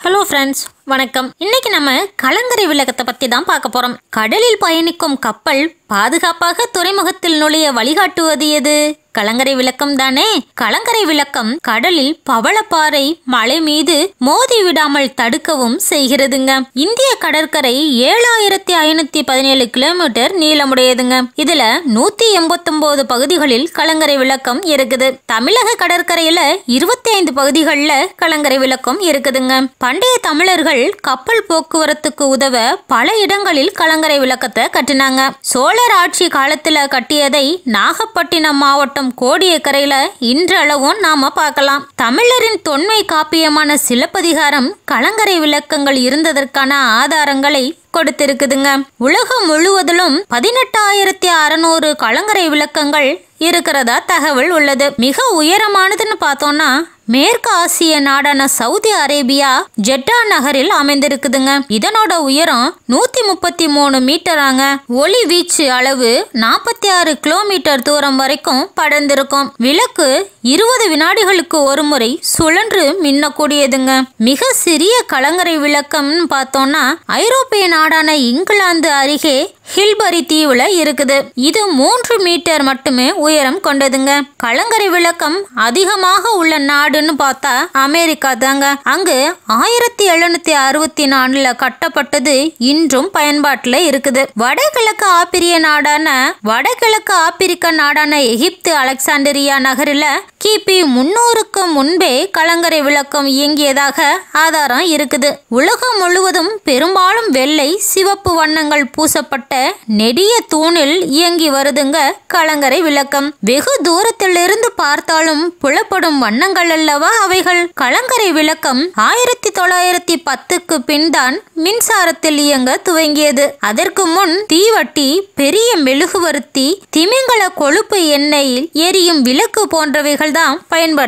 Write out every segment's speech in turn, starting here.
hello friends வணக்கம் இன்னைக்கு நம்ம கலங்கரை விளக்கத்தை பத்தி தான் பார்க்க போறோம் கடலில் பயணிக்கும் கப்பல் பாதுகாப்பாக துறைமுகத்தில் நுழைய வழிகாட்டுவது எது கலங்கரை விளக்கம் தானே கலங்கரை விளக்கம் கடலில் பவளப்பாறை மலை மீது மோதி விடாமல் தடுக்கவும் செய்கிறதுங்க இந்திய கடற்கரை ஏழாயிரத்தி ஐநூத்தி பதினேழு கிலோமீட்டர் நீளமுடையதுங்க இதுல நூத்தி எண்பத்தொன்பது பகுதிகளில் கலங்கரை விளக்கம் இருக்குது தமிழக கடற்கரையில இருபத்தி ஐந்து பகுதிகளில் கலங்கரை விளக்கம் இருக்குதுங்க பண்டைய தமிழர்கள் கப்பல் போக்குவரத்துக்கு உதவ பல இடங்களில் கலங்கரை விளக்கத்தை கட்டினாங்க சோழர் ஆட்சி காலத்துல கட்டியதை நாகப்பட்டினம் மாவட்டம் கோடியக்கரையில இன்றளவும் நாம பார்க்கலாம் தமிழரின் தொன்மை காப்பியமான சிலப்பதிகாரம் கலங்கரை விளக்கங்கள் இருந்ததற்கான ஆதாரங்களை கொடுத்திருக்குதுங்க உலகம் முழுவதிலும் பதினெட்டாயிரத்தி அறநூறு கலங்கரை விளக்கங்கள் இருக்கிறதா தகவல் உள்ளது மிக உயரமானதுன்னு பார்த்தோம்னா மேற்கு ஆசிய நாடான சவுதி அரேபியா ஜெட்டா நகரில் அமைந்திருக்குதுங்க இதனோட உயரம் நூத்தி முப்பத்தி மூணு மீட்டராங்க ஒளி வீச்சு அளவு நாற்பத்தி ஆறு கிலோமீட்டர் தூரம் வரைக்கும் படர்ந்திருக்கும் விளக்கு இருபது வினாடிகளுக்கு ஒரு முறை சுழன்று மின்னக்கூடியதுங்க மிக சிறிய கலங்கரை விளக்கம்னு பார்த்தோம்னா ஐரோப்பிய நாடான இங்கிலாந்து அருகே ஹில்பரி தீவுல இருக்குது இது மூன்று மீட்டர் மட்டுமே உயரம் கொண்டதுங்க கலங்கரை விளக்கம் அதிகமாக உள்ள நாடுன்னு பார்த்தா அமெரிக்கா தாங்க அங்கு ஆயிரத்தி எழுநூத்தி அறுபத்தி நாலுல கட்டப்பட்டது இன்றும் பயன்பாட்டுல இருக்குது வடகிழக்கு ஆப்பிரிய நாடான வடகிழக்கு ஆப்பிரிக்க நாடான எகிப்து அலெக்சாண்டரியா நகரில கிபி முன்னூறுக்கு முன்பே கலங்கரை விளக்கம் இயங்கியதாக ஆதாரம் இருக்குது உலகம் முழுவதும் பெரும்பாலும் வெள்ளை சிவப்பு வண்ணங்கள் பூசப்பட்ட நெடிய தூணில் இயங்கி வருதுங்க கலங்கரை விளக்கம் வெகு தூரத்திலிருந்து பார்த்தாலும் புலப்படும் வண்ணங்கள் அல்லவா அவைகள் கலங்கரை விளக்கம் ஆயிரத்தி தொள்ளாயிரத்தி பத்துக்கு பின் தான் மின்சாரத்தில் இயங்க துவங்கியது அதற்கு முன் தீவட்டி பெரிய மெழுகுவர்த்தி திமிங்கல கொழுப்பு எண்ணெயில் எரியும் விளக்கு போன்றவைகள் தான்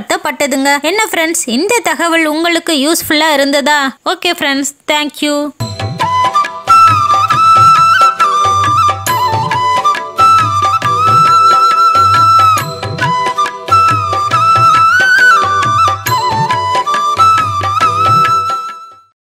பயன்படுத்தப்பட்டதுங்க என்ன ஃப்ரெண்ட்ஸ் இந்த தகவல் உங்களுக்கு யூஸ்ஃபுல்லா இருந்ததா ஓகே ஃப்ரெண்ட்ஸ் தேங்க்யூ